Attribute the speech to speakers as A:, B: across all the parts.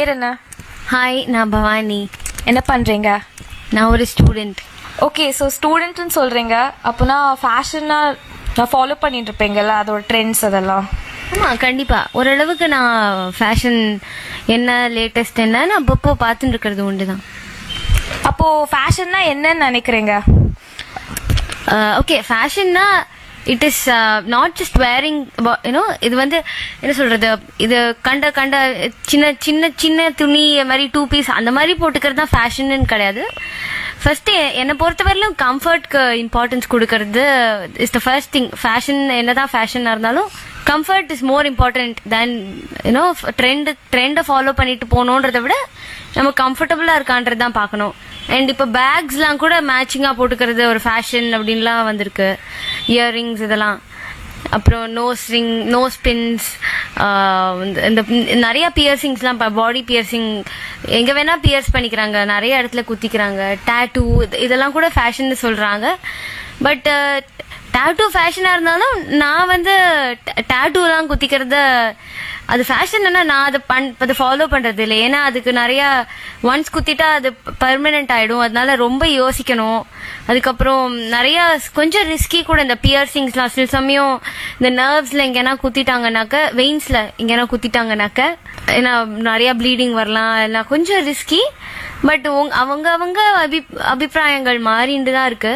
A: பேர் என்ன
B: ஹாய் நான் பவானி
A: என்ன பண்றீங்க
B: நான் ஒரு ஸ்டூடெண்ட்
A: ஓகே ஸோ ஸ்டூடெண்ட்னு சொல்றீங்க அப்போனா ஃபேஷனா நான் ஃபாலோ பண்ணிட்டு இருப்பீங்கல்ல அதோட ட்ரெண்ட்ஸ் அதெல்லாம்
B: ஆமாம் கண்டிப்பாக ஓரளவுக்கு நான் ஃபேஷன் என்ன லேட்டஸ்ட் என்ன நான் அப்பப்போ பார்த்துட்டு இருக்கிறது உண்டு தான்
A: அப்போ ஃபேஷன்னா என்னன்னு நினைக்கிறீங்க
B: ஓகே ஃபேஷன்னா it is not just wearing you know இது வந்து என்ன சொல்றது இது கண்ட கண்ட சின்ன சின்ன சின்ன துணி இது மாதிரி டூ பீஸ் அந்த மாதிரி போட்டுக்கிறது தான் ஃபேஷன்னு கிடையாது ஃபர்ஸ்ட் என்னை பொறுத்தவரையிலும் கம்ஃபர்ட்க்கு இம்பார்ட்டன்ஸ் கொடுக்கறது is the first thing fashion என்னதான் ஃபேஷனாக இருந்தாலும் comfort is more important then you know trend ட்ரெண்டை ஃபாலோ பண்ணிட்டு போகணுன்றதை விட நம்ம கம்ஃபர்டபுளாக இருக்கான்றது தான் பார்க்கணும் அண்ட் இப்போ பேக்ஸ்லாம் கூட மேட்சிங்காக போட்டுக்கிறது ஒரு ஃபேஷன் அப்படின்லாம் வந்திருக்கு இயரிங்ஸ் இதெல்லாம் அப்புறம் நோஸ் ரிங் நோஸ் பின்ஸ் இந்த நிறைய பியர்சிங்ஸ்லாம் இப்போ பாடி பியர்சிங் எங்கே வேணா பியர்ஸ் பண்ணிக்கிறாங்க நிறைய இடத்துல குத்திக்கிறாங்க டேட்டூ இதெல்லாம் கூட ஃபேஷன் சொல்கிறாங்க பட் டேட்டூ ஃபேஷனாக இருந்தாலும் நான் வந்து டேட்டூலாம் குத்திக்கிறத அது ஃபேஷன் நான் அதை பண் அதை ஃபாலோ பண்றது இல்லை ஏன்னா அதுக்கு நிறைய ஒன்ஸ் குத்திட்டா அது பர்மனெண்ட் ஆயிடும் அதனால ரொம்ப யோசிக்கணும் அதுக்கப்புறம் நிறைய கொஞ்சம் ரிஸ்கி கூட இந்த பியர்சிங்ஸ்லாம் சில சமயம் இந்த நர்வ்ஸ்ல எங்கேனா குத்திட்டாங்கனாக்க வெயின்ஸ்ல எங்கேனா குத்திட்டாங்கனாக்க ஏன்னா நிறைய ப்ளீடிங் வரலாம் எல்லாம் கொஞ்சம் ரிஸ்கி பட் அவங்க அவங்க அபி அபிப்பிராயங்கள் மாறிண்டு தான் இருக்கு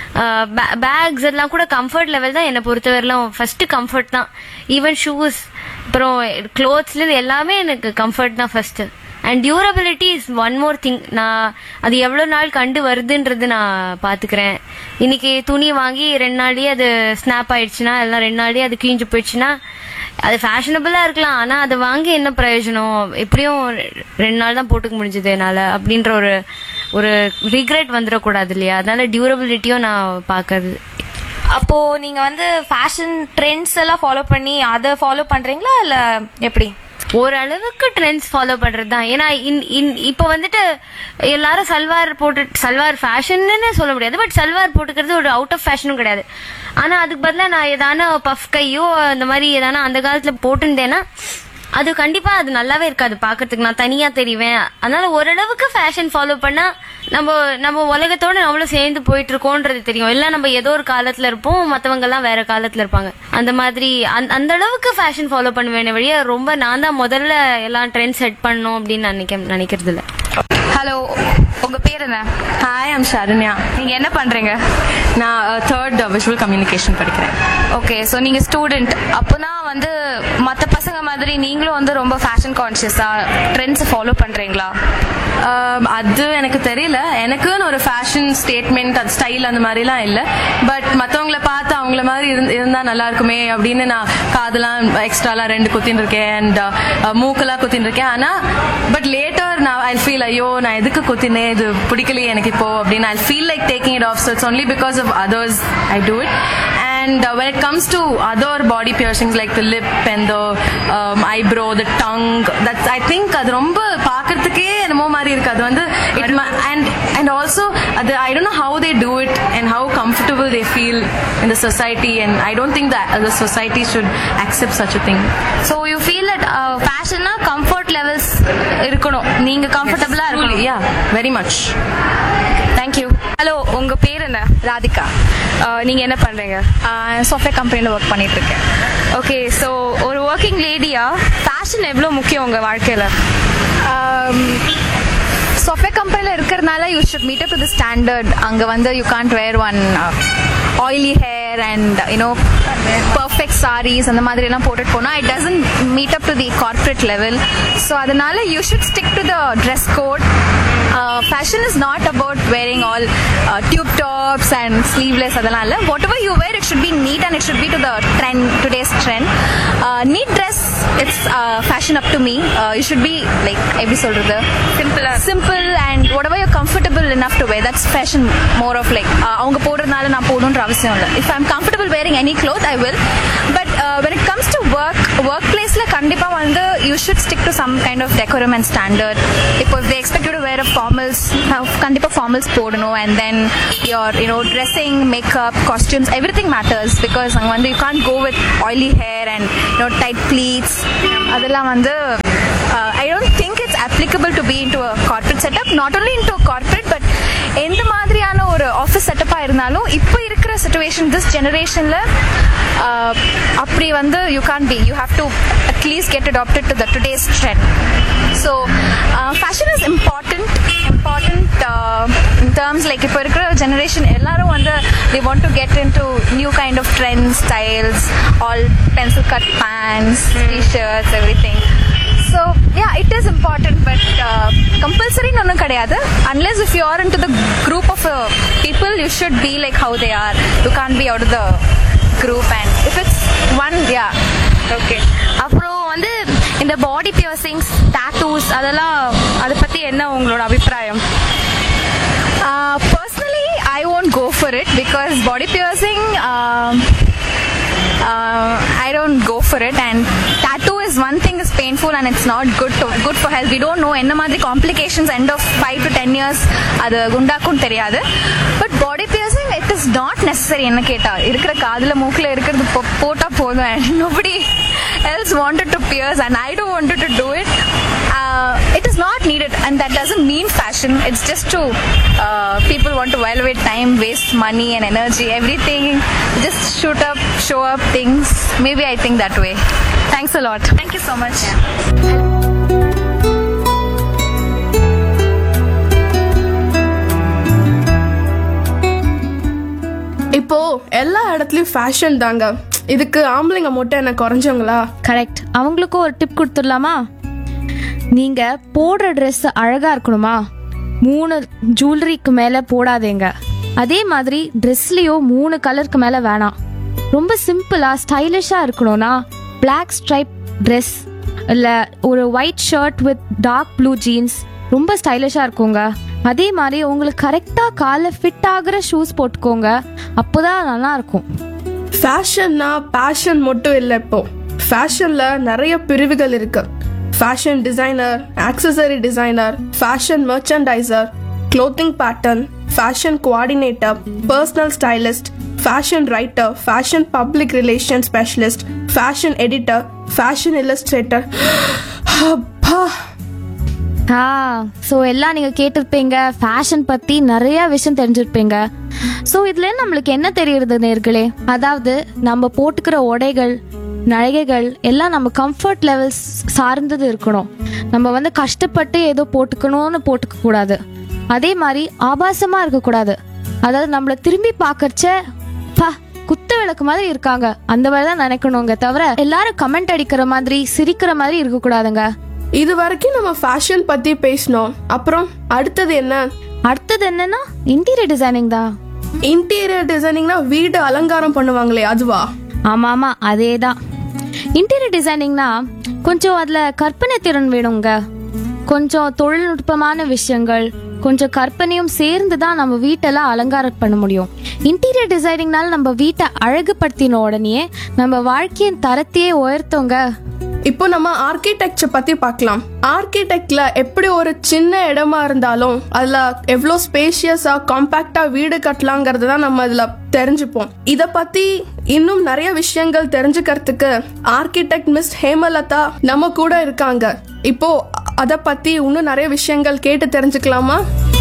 B: பேக்ஸ் எல்லாம் கூட கம்ஃபர்ட் லெவல் தான் என்னை பொறுத்தவரையிலும் ஃபர்ஸ்ட் கம்ஃபர்ட் தான் ஈவன் ஷூஸ் அப்புறம் கிளோத்ஸ்ல எல்லாமே எனக்கு கம்ஃபர்ட் தான் first and durability is one more thing நான் அது எவ்வளோ நாள் கண்டு வருதுன்றது நான் பார்த்துக்கிறேன் இன்னைக்கு துணி வாங்கி ரெண்டு நாள்லயே அது ஸ்னாப் ஆயிடுச்சுன்னா எல்லாம் ரெண்டு நாள்லயே அது கிழிஞ்சு போயிடுச்சுன்னா அது ஃபேஷனபிளா இருக்கலாம் ஆனா அதை வாங்கி என்ன பிரயோஜனம் எப்படியும் ரெண்டு நாள் தான் போட்டுக்க முடிஞ்சது என்னால அப்படின்ற ஒரு ஒரு ரிக்ரெட் வந்துடக்கூடாது இல்லையா அதனால டியூரபிலிட்டியும் நான் பார்க்கறது
A: அப்போ நீங்க வந்து ஃபேஷன் ட்ரெண்ட்ஸ் எல்லாம் ஃபாலோ பண்ணி அதை ஃபாலோ பண்றீங்களா இல்ல எப்படி
B: ஓரளவுக்கு ட்ரெண்ட்ஸ் ஃபாலோ பண்றது தான் ஏன்னா இன்- இன்- இப்போ வந்துட்டு எல்லாரும் சல்வார் போட்டு சல்வார் ஃபேஷன்னு சொல்ல முடியாது பட் சல்வார் போட்டுக்கிறது ஒரு அவுட் ஆஃப் ஃபேஷனும் கிடையாது ஆனா அதுக்கு பதிலா நான் ஏதான பஃப் கையோ அந்த மாதிரி ஏதான அந்த காலத்துல போட்டிருந்தேன்னா அது கண்டிப்பா அது நல்லாவே இருக்காது பாக்குறதுக்கு நான் தனியா தெரிவேன் அதனால ஓரளவுக்கு ஃபேஷன் ஃபாலோ பண்ணா நம்ம நம்ம உலகத்தோட நம்மளும் சேர்ந்து போயிட்டு இருக்கோன்றது தெரியும் எல்லாம் நம்ம ஏதோ ஒரு காலத்துல இருப்போம் மத்தவங்க எல்லாம் வேற காலத்துல இருப்பாங்க அந்த மாதிரி அந்த- அந்த அளவுக்கு ஃபேஷன் ஃபாலோ பண்ணுவேன் வழியா ரொம்ப நான் தான் முதல்ல எல்லாம் ட்ரெண்ட் செட் பண்ணணும் அப்படின்னு நான் நினைக்க நினைக்கிறது இல்ல
A: ஹலோ உங்க பேர் என்ன
C: ஹாய் ஐம் சரண்யா
A: நீங்க என்ன பண்றீங்க
C: நான் தேர்ட் விஷுவல் கம்யூனிகேஷன் படிக்கிறேன்
A: ஓகே ஸோ நீங்க ஸ்டூடெண்ட் அப்போனா வந்து மற்ற பசங்க மாதிரி நீங்களும் வந்து ரொம்ப ஃபேஷன் கான்ஷியஸா ட்ரெண்ட்ஸ் ஃபாலோ பண்றீங்களா
C: Um, அது எனக்கு தெரியல எனக்குன்னு ஒரு ஃபேஷன் ஸ்டேட்மெண்ட் அது ஸ்டைல் அந்த மாதிரிலாம் இல்லை பட் மற்றவங்கள பார்த்து அவங்கள மாதிரி இருந்து இருந்தால் நல்லா இருக்குமே அப்படின்னு நான் காதெல்லாம் எக்ஸ்ட்ராலாம் ரெண்டு குத்தின்னு இருக்கேன் அண்ட் மூக்கெல்லாம் குத்தின்னு இருக்கேன் ஆனால் பட் லேட்டர் நான் ஐ ஃபீல் ஐயோ நான் எதுக்கு குத்தினேன் இது பிடிக்கலையே எனக்கு இப்போ அப்படின்னு I feel like taking it off so it's only because of others I do it And uh, when it comes to other body piercings like the lip and the um, eyebrow, the tongue, that's I think அது ரொம்ப பார்க்கறதுக்கே என்னமோ மாதிரி இருக்கு அது வந்து it ma- and and also அது I don't know how they do it and how comfortable they feel in the society and I don't think that the society should accept such a thing.
A: So you feel that ஃபேஷன்னா comfort levels இருக்கணும் நீங்க கம்ஃபர்டபுளா இருக்கணும்
C: Yeah, very much.
A: Thank you hello உங்க பேர் என்ன
D: Radhika
A: Uh, நீங்க என்ன பண்றீங்க
D: சாஃப்ட்வேர் கம்பெனியில் ஒர்க் பண்ணிட்டு இருக்கேன்
A: ஓகே ஸோ ஒரு ஒர்க்கிங் லேடியா ஃபேஷன் எவ்வளோ முக்கியம் உங்க வாழ்க்கையில
D: சாஃப்ட்வேர் கம்பெனியில் இருக்கிறதுனால you should meet up to the standard அங்கே வந்து you can't wear one oily hair and you know perfect saris அந்த மாதிரி எல்லாம் போட்டுட்டு போனால் it doesn't meet up to the corporate level so அதனால you should stick to the dress code fashion is not about wearing all tube tops and sleeveless அதெல்லாம் இல்லை what whatever you wear it should be neat and it should be to the trend today's trend neat dress it's fashion up to me you should be like எப்படி சொல்றது
A: Simple-ஆ.
D: Simple and whatever you're comfortable enough to wear that's fashion more of like uh, அவங்க போடுறதுனால நான் போடணுன்ற அவசியம் இல்லை if i'm comfortable wearing any cloth i will but uh, when it comes to work work placeல கண்டிப்பா வந்து you should stick to some kind of decorum and standard இப்போ if they expect you to wear a formals uh, கண்டிப்பா formals போடணும் and then your you know dressing makeup costumes everything matters because அங்க வந்து you can't go with oily hair and you know tight pleats அதெல்லாம் வந்து uh, I don't think it's applicable applicable to be into a corporate setup not only into a corporate but எந்த மாதிரியான ஒரு office செட்டப்பாக இருந்தாலும் இப்போ இருக்கிற situation this ஜெனரேஷனில் அப்படி வந்து you can be you have to at least get adapted to the today's trend so fashion is important important in terms like இப்போ இருக்கிற ஜெனரேஷன் எல்லாரும் வந்து they want to get into new kind of trend styles all pencil cut pants t-shirts everything so yeah it is important but கம்பல்சரின்னு ஒன்றும் கிடையாது unless if you are into the group of people you should be like how they are you can be out the group and if it's one ya okay
A: அப்புறம் வந்து இந்த பாடி piercings tattoos அதெல்லாம் அதை பத்தி என்ன உங்களோட அபிப்பிராயம்
D: Uh, personally, I won't go for it because body piercing, um, uh, I don't go for it. And tattoo is one thing is painful and it's not good to good for health. We don't know என்ன மாதிரி complications end of five to ten years அது உண்டாக்கும் தெரியாது but body piercing it is not necessary என்ன கேட்டா இருக்கிற காதுல மூக்குல இருக்கிறது போ- போட்டா போதும் and nobody else wanted to pierce and I don't wanted to do it. Uh, it is not needed and that doesn't mean fashion it's just to uh, people want to while away time waste money and energy everything just shoot up show up things maybe i think that way
A: thanks a lot
D: thank you so much
E: இப்போ எல்லா இடத்துலயும் fashion தாங்க இதுக்கு ஆம்பளைங்க மட்டும் என்ன குறைஞ்சவங்களா
F: correct அவங்களுக்கும் ஒரு டிப் கொடுத்துடலாமா நீங்க போடுற ட்ரெஸ் அழகா இருக்கணுமா மூணு ஜுவல்லரிக்கு மேல போடாதீங்க அதே மாதிரி ட்ரெஸ்லயும் மூணு கலருக்கு மேல வேணாம் ரொம்ப சிம்பிளா ஸ்டைலிஷா இருக்கணும்னா பிளாக் ஸ்ட்ரைப் ட்ரெஸ் இல்ல ஒரு white shirt with dark blue jeans ரொம்ப ஸ்டைலிஷா இருக்குங்க அதே மாதிரி உங்களுக்கு கரெக்டா காலை ஃபிட் ஆகுற ஷூஸ் போட்டுக்கோங்க அப்போதான் நல்லா இருக்கும்
E: ஃபேஷன்னா பேஷன் மட்டும் இல்லை இப்போ ஃபேஷன்ல நிறைய பிரிவுகள் இருக்கு fashion designer accessory designer fashion merchandiser clothing pattern fashion coordinator personal stylist fashion writer fashion public relation specialist fashion editor fashion illustrator அப்பா
F: ஆ ஸோ எல்லாம் நீங்கள் கேட்டிருப்பீங்க ஃபேஷன் பற்றி நிறைய விஷயம் தெரிஞ்சிருப்பீங்க ஸோ இதுல நம்மளுக்கு என்ன தெரியுறது நேர்களே அதாவது நம்ம போட்டுக்கிற உடைகள் நகைகள் எல்லாம் நம்ம கம்ஃபர்ட் லெவல்ஸ் சார்ந்தது இருக்கணும் நம்ம வந்து கஷ்டப்பட்டு ஏதோ போட்டுக்கணும்னு போட்டுக்க கூடாது அதே மாதிரி ஆபாசமா இருக்கக்கூடாது அதாவது நம்மள திரும்பி பார்க்கறச்ச பா குத்து விளக்கு மாதிரி இருக்காங்க அந்த மாதிரி தான் நினைக்கணுங்க தவிர எல்லாரும் கமெண்ட் அடிக்கிற மாதிரி சிரிக்கிற மாதிரி இருக்கக்கூடாதுங்க
E: இது வரைக்கும் நம்ம ஃபேஷன் பத்தி பேசினோம் அப்புறம் அடுத்தது என்ன
F: அடுத்தது என்னன்னா இன்டீரியர் டிசைனிங் தான்
E: இன்டீரியர் டிசைனிங்னா வீடு அலங்காரம் பண்ணுவாங்களே அதுவா
F: ஆமா ஆமா அதே தான் இன்டீரியர் டிசைனிங்னா கொஞ்சம் அதுல கற்பனை திறன் வேணுங்க கொஞ்சம் தொழில்நுட்பமான விஷயங்கள் கொஞ்சம் கற்பனையும் சேர்ந்து தான் நம்ம வீட்டெல்லாம் அலங்காரம் பண்ண முடியும் இன்டீரியர் டிசைனிங்னால நம்ம வீட்டை அழகுபடுத்தின உடனே நம்ம வாழ்க்கையின் தரத்தையே உயர்த்தோங்க
E: இப்போ நம்ம ஆர்கிடெக்சர் பத்தி பார்க்கலாம் ஆர்கிடெக்ட்ல எப்படி ஒரு சின்ன இடமா இருந்தாலும் அதுல எவ்வளோ ஸ்பேஷியஸா காம்பாக்டா வீடு கட்டலாங்கிறது தான் நம்ம இதுல தெரிஞ்சுப்போம் இத பத்தி இன்னும் நிறைய விஷயங்கள் தெரிஞ்சுக்கிறதுக்கு ஆர்கிடெக்ட் மிஸ் ஹேமலதா நம்ம கூட இருக்காங்க இப்போ அத பத்தி இன்னும் நிறைய விஷயங்கள் கேட்டு தெரிஞ்சுக்கலாமா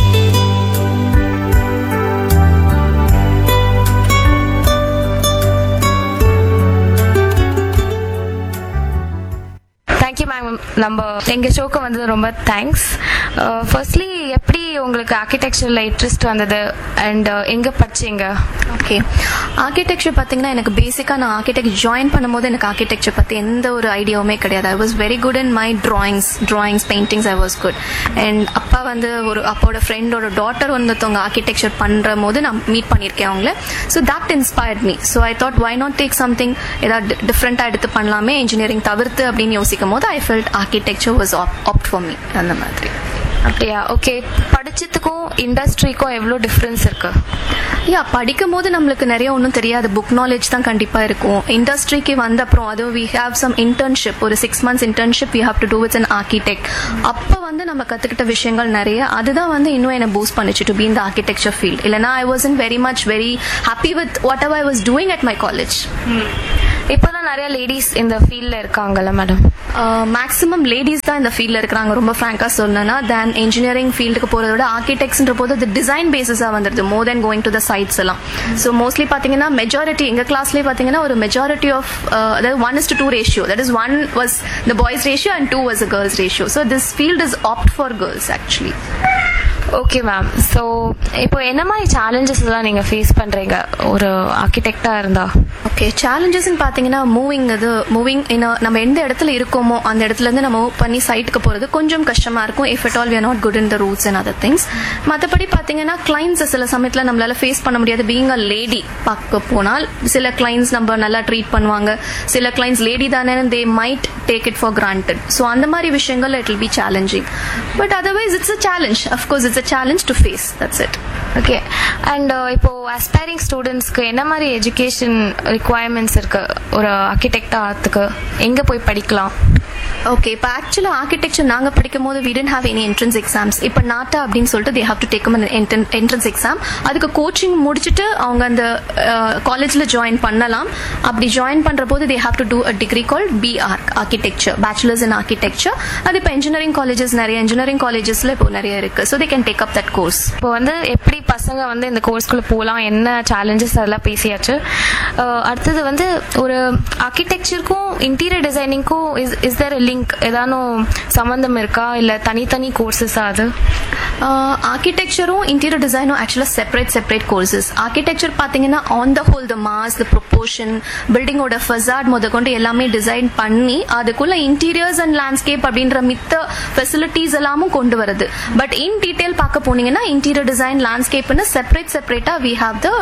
A: தேங்க்யூ மேம் நம்ம எங்க ஷோக்கு வந்து ரொம்ப தேங்க்ஸ் ஃபர்ஸ்ட்லி எப்படி உங்களுக்கு ஆர்கிடெக்சர்ல இன்ட்ரெஸ்ட் வந்தது அண்ட் எங்க படிச்சீங்க
G: ஓகே ஆர்கிடெக்சர் பார்த்தீங்கன்னா எனக்கு பேசிக்காக நான் ஆர்கிடெக்ட் ஜாயின் பண்ணும்போது எனக்கு ஆர்கிடெக்சர் பற்றி எந்த ஒரு ஐடியாவுமே கிடையாது I was very good in my drawings drawings paintings I was good and அப்பா வந்து ஒரு அப்பாவோட ஃப்ரெண்டோட டாட்டர் ஒருத்தவங்க ஆர்கிடெக்சர் பண்ணுற போது நான் மீட் பண்ணியிருக்கேன் அவங்கள so that inspired me so I thought why not take something ஏதாவது டிஃப்ரெண்ட்டாக எடுத்து பண்ணலாமே இன்ஜினியரிங் தவிர்த்து அப்படின்னு யோசிக்கும் போது I felt architecture was apt for me அந்த மாதிரி
A: அப்படியா ஓகே படிச்சதுக்கும் இண்டஸ்ட்ரிக்கும் எவ்வளோ டிஃப்ரென்ஸ் இருக்கு
G: யா படிக்கும் போது நம்மளுக்கு நிறைய ஒன்றும் தெரியாது புக் நாலேஜ் தான் கண்டிப்பாக இருக்கும் இண்டஸ்ட்ரிக்கு வந்த அப்புறம் அதுவும் வி ஹேவ் சம் இன்டர்ன்ஷிப் ஒரு six months internship you have to do with an architect அப்போ வந்து நம்ம கற்றுக்கிட்ட விஷயங்கள் நிறைய அதுதான் வந்து இன்னும் என்னை பூஸ்ட் பண்ணிச்சு டு பி இந்த ஆர்கிடெக்சர் ஃபீல்ட் இல்லைனா I was in very much very happy with whatever I was doing at my college
A: இப்போதான் நிறைய லேடிஸ் இந்த ஃபீல்ட்ல இருக்காங்கல்ல மேடம்
G: மேக்ஸிமம் லேடிஸ் தான் இந்த ஃபீல்ட்ல இருக்கிறாங்க ரொம்ப ஃப்ராங்கா சொல்லணும்னா தென் இன்ஜினியரிங் ஃபீல்டுக்கு போறத விட ஆர்கிடெக்ட்ஸ்ன்ற போது அது டிசைன் பேசிஸா வந்துருது more then going to the sites எல்லாம் ஸோ மோஸ்ட்லி பாத்தீங்கன்னா மெஜாரிட்டி எங்க கிளாஸ்லேயே பாத்தீங்கன்னா ஒரு மெஜாரிட்டி ஆஃப் அதாவது one is to two ratio that is one was the boys ratio and two was a girls ratio so this field is apt for girls actually
A: okay ma'am so இப்போ என்ன மாதிரி challenges எல்லாம் நீங்க face பண்றீங்க ஒரு ஆர்கிடெக்டா இருந்தா
G: okay சேலஞ்சஸ்ன்னு பார்த்தீங்கன்னா moving இது மூவிங் நம்ம எந்த இடத்துல இருக்கோமோ அந்த இடத்துல இருந்து நம்ம மூவ் பண்ணி சைட்டுக்கு போகிறது கொஞ்சம் கஷ்டமா இருக்கும் if at all we are not good in the roots and other things மற்றபடி பார்த்தீங்கன்னா கிளைண்ட்ஸ் சில சமயத்தில் நம்மளால ஃபேஸ் பண்ண முடியாது பீங் அ லேடி பார்க்க போனால் சில கிளைண்ட்ஸ் நம்ம நல்லா ட்ரீட் பண்ணுவாங்க சில கிளைண்ட்ஸ் லேடி தானே they might take it for granted so அந்த மாதிரி விஷயங்கள் it will be challenging but otherwise it's a challenge of course it's a challenge to face that's it
A: okay and இப்போ அஸ்பைரிங் ஸ்டூடெண்ட்ஸ்க்கு என்ன மாதிரி எஜுகேஷன் ரிக்குவயர்மெண்ட்ஸ் இருக்கு ஒரு ஆர்கிடெக்ட் ஆகிறதுக்கு எங்க போய் படிக்கலாம்
G: ஓகே இப்போ ஆக்சுவலாக ஆர்கிடெக்சர் நாங்கள் படிக்கும் போது we tend have any entrance exams இப்போ நாட்டா அப்படின்னு சொல்லிட்டு they have to take entrance exam அதுக்கு கோச்சிங் முடிச்சுட்டு அவங்க அந்த காலேஜில் ஜாயின் பண்ணலாம் அப்படி ஜாயின் பண்ணுற போது they have to do a degree call B Arch architecture bachelors in architecture அது இப்போ இன்ஜினியரிங் காலேஜஸ் நிறைய இன்ஜினியரிங் காலேஜஸ்ல இப்போ நிறைய இருக்கு so they can take up that course
A: இப்போ வந்து எப்படி பசங்க வந்து இந்த கோர்ஸ்குள்ள போகலாம் என்ன சேலஞ்சஸ் அதெல்லாம் பேசியாச்சு அஹ் அடுத்தது வந்து ஒரு ஆர்கிடெக்சருக்கும் இன்டீரியர் டிசைனிங்க்கும் இஸ் இஸ் தேர் லிங்க் ஏதானும் சம்மந்தம் இருக்கா இல்ல தனித்தனி கோர்சஸா அது
G: ஆர்கிடெக்சரும் இன்டீரியர் டிசைனும் ஆக்சுவலாக செப்பரேட் செப்பரேட் கோர்சஸ் ஆர்கிடெக்சர் பார்த்தீங்கன்னா on the whole the mass the proportion பில்டிங்கோட ஃபசாட் முத கொண்டு எல்லாமே டிசைன் பண்ணி அதுக்குள்ள இன்டீரியர்ஸ் அண்ட் லேண்ட்ஸ்கேப் அப்படின்ற மித்த ஃபெசிலிட்டிஸ் எல்லாமும் கொண்டு வருது பட் இன் டீடைல் பார்க்க போனீங்கன்னா இன்டீரியர் டிசைன் லேண்ட்ஸ்கேப்னு செப்பரேட் செப்பரேட்டா we have the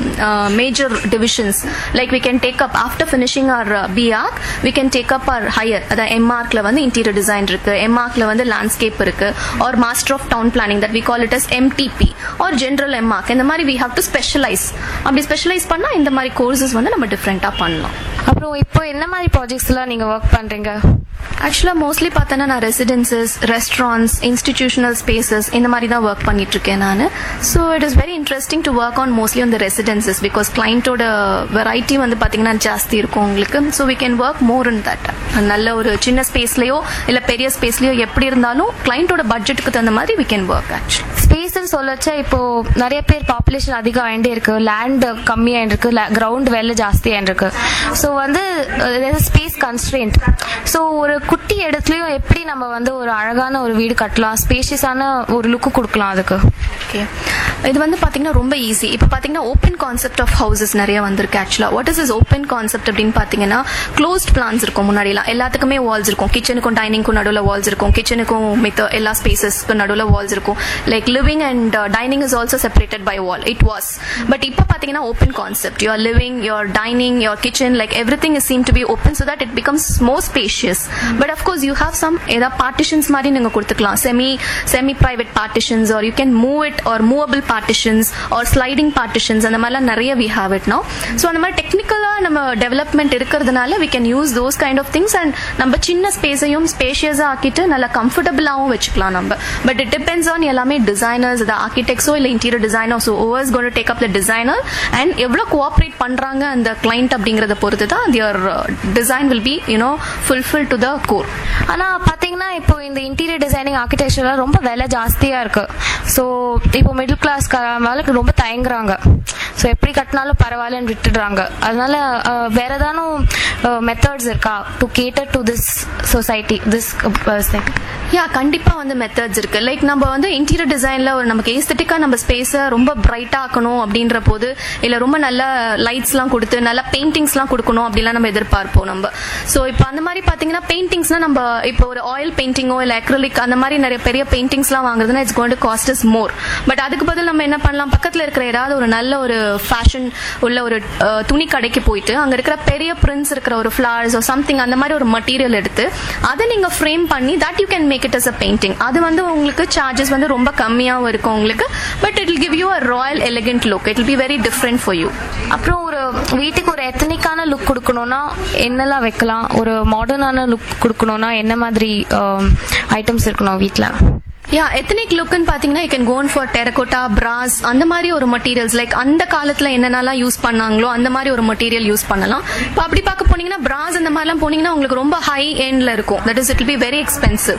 G: major divisions like we can take up after finishing or B Arch we can take up or higher அதாவது எம்ஆர்க்ல வந்து இன்டீரியர் டிசைன் இருக்கு எம்ஆர்க்ல வந்து லேண்ட்ஸ்கேப் இருக்கு or master of town planning that we call it as MTP or general M Arch இந்த மாதிரி we have to specialise அப்படி specialise பண்ணா இந்த மாதிரி கோர்சஸ் வந்து நம்ம டிஃப்ரெண்டா பண்ணலாம்
A: அப்புறம் இப்போ என்ன மாதிரி ப்ராஜெக்ட்ஸ் எல்லாம் நீங்க ஒர்க் பண்றீங்க
G: ஆக்சுவலா மோஸ்ட்லி பார்த்தோன்னா நான் ரெசிடென்சஸ் ரெஸ்டாரண்ட்ஸ் இன்ஸ்டிடியூஷனல் ஸ்பேசஸ் இந்த மாதிரி தான் ஒர்க் பண்ணிட்டு இருக்கேன் நான் so it is very interesting to work on mostly on the residences because கிளைண்ட்டோட வெரைட்டி வந்து பார்த்தீங்கன்னா ஜாஸ்தி இருக்கும் உங்களுக்கு so we can work more in that நல்ல ஒரு சின்ன ஸ்பேஸ்லயோ இல்லை பெரிய ஸ்பேஸ்லயோ எப்படி இருந்தாலும் கிளைண்ட்டோட பட்ஜெட்டுக்கு தகுந்த மாதிரி we can work actually
A: space சொல்லச்சா இப்போ நிறைய பேர் பாப்புலேஷன் அதிகம் ஆயிட்டே இருக்கு லேண்ட் கம்மியாயிட்டு இருக்கு கிரவுண்ட் வேலை ஜாஸ்தி ஆயிட்டு இருக்கு ஸோ வந்து ஸ்பேஸ் கன்ஸ்ட்ரெயின்ட் ஸோ ஒரு குட்டி இடத்துலயும் எப்படி நம்ம வந்து ஒரு அழகான ஒரு வீடு கட்டலாம் ஸ்பேஷியஸான ஒரு லுக்கு கொடுக்கலாம் அதுக்கு
G: ஓகே இது வந்து பாத்தீங்கன்னா ரொம்ப ஈஸி இப்போ பாத்தீங்கன்னா ஓப்பன் கான்செப்ட் ஆஃப் ஹவுசஸ் நிறைய வந்திருக்கு ஆக்சுவலா what is is open concept அப்படின்னு பாத்தீங்கன்னா க்ளோஸ்ட் பிளான்ஸ் இருக்கும் முன்னாடிலாம் எல்லாத்துக்குமே வால்ஸ் இருக்கும் கிச்சனுக்கும் டைனிங்க்கும் நடுவில் வால்ஸ் இருக்கும் கிச்சனுக்கும் மித்த எல்லா ஸ்பேசஸ்க்கு நடுவில் வால்ஸ் இருக்கும் like living and dining is also separated by wall it was but இப்போ பாத்தீங்கன்னா open concept your living your dining your kitchen like everything is seem to be open so that it becomes more spacious but of course you have some ஏதாவது partitions மாதிரி நீங்க கொடுத்துக்கலாம் semi semi private partitions or you can move it or movable partitions or sliding partitions அந்த மாதிரிலாம் நிறைய we have it know so அந்த மாதிரி டெக்னிக்கலா நம்ம டெவலப்மெண்ட் இருக்கிறதுனால we can use those kind of things and நம்ம சின்ன ஸ்பேஸையும் ஸ்பேஷியஸா ஆக்கிட்டு நல்லா கம்ஃபர்டபுளாகவும் வச்சுக்கலாம் நம்ம பட் இட் டிபெண்ட்ஸ் ஆன் எல்லாமே டிசைனர்ஸ் அது ஆர்கிடெக்ட்ஸோ இல்லை இன்டீரியர் டிசைனோ so overs gone take up the designer and எவ்வளோ கோஆப்ரேட் பண்றாங்க அந்த கிளைண்ட் அப்படிங்கறத பொறுத்து தான் their design will be you know fulfil to the core
A: ஆனா பாத்தீங்கன்னா இப்போ இந்த இன்டீரியர் டிசைனிங் ஆர்கிடெக்சர்லாம் ரொம்ப விலை ஜாஸ்தியா இருக்கு ஸோ இப்போ மிடில் கிளாஸ் மேலுக்கு ரொம்ப தயங்குறாங்க ஸோ எப்படி கட்டினாலும் பரவாயில்லன்னு விட்டுடுறாங்க அதனால அஹ், வேற ஏதானும் மெத்தட்ஸ் இருக்கா to cater to this society this
G: yeah கண்டிப்பா வந்து மெத்தட்ஸ் இருக்கு லைக் நம்ம வந்து இன்டீரியர் டிசைன்ல ஒரு நமக்கு ஏஸ்தட்டிக்கா நம்ம ஸ்பேஸை ரொம்ப பிரைட்டா ஆக்கணும் அப்படின்ற போது இல்ல ரொம்ப நல்ல லைட்ஸ்லாம் கொடுத்து நல்ல பெயிண்டிங்ஸ்லாம் கொடுக்கணும் அப்படிலாம் நம்ம எதிர்பார்ப்போம் நம்ம ஸோ இப்போ அந்த மாதிரி பாத்தீங்கன்னா பெயிண்டிங்ஸ்னா நம்ம இப்போ ஒரு ஆயில் பெயிண்டிங்கோ இல்ல அக்ரலிக் அந்த மாதிரி நிறைய பெரிய பெயிண்டிங்ஸ்லாம் வாங்குறதுன்னா it's going to cost is more but அதுக்கு பதில் நம்ம என்ன பண்ணலாம் பக்கத்துல இருக்கிற ஏதாவது ஒரு நல்ல ஒரு ஃபேஷன் உள்ள ஒரு அஹ், துணி கடைக்கு போயிட்டு அங்க இருக்கிற பெரிய பிரிண்ட்ஸ் இருக்கிற ஒரு ஃபிளவர்ஸ் சம்திங் அந்த மாதிரி ஒரு மெட்டீரியல் எடுத்து அதை நீங்க ஃப்ரேம் பண்ணி that you can make it as a painting அது வந்து உங்களுக்கு சார்ஜஸ் வந்து ரொம்ப கம்மியாகவும் இருக்கும் உங்களுக்கு but it will give you a royal elegant look it will be very different for you
A: அப்புறம் ஒரு வீட்டுக்கு ஒரு எத்தனிக்கான லுக் கொடுக்கணும்னா என்னெல்லாம் வைக்கலாம் ஒரு மாடர்னான லுக் கொடுக்கணும்னா என்ன மாதிரி ஐட்டம்ஸ் இருக்கணும் வீட்டில்
G: யா எத்தனிக் லுக்னு பாத்தீங்கன்னா you can gone for terracotta brass அந்த மாதிரி ஒரு மெட்டீரியல்ஸ் லைக் அந்த காலத்துல என்னென்னலாம் யூஸ் பண்ணாங்களோ அந்த மாதிரி ஒரு மெட்டீரியல் யூஸ் பண்ணலாம் இப்போ அப்படி பார்க்க போனீங்கன்னா பிராஸ் அந்த மாதிரிலாம் போனீங்கன்னா உங்களுக்கு ரொம்ப ஹை எண்ட்ல இருக்கும் that is it be very expensive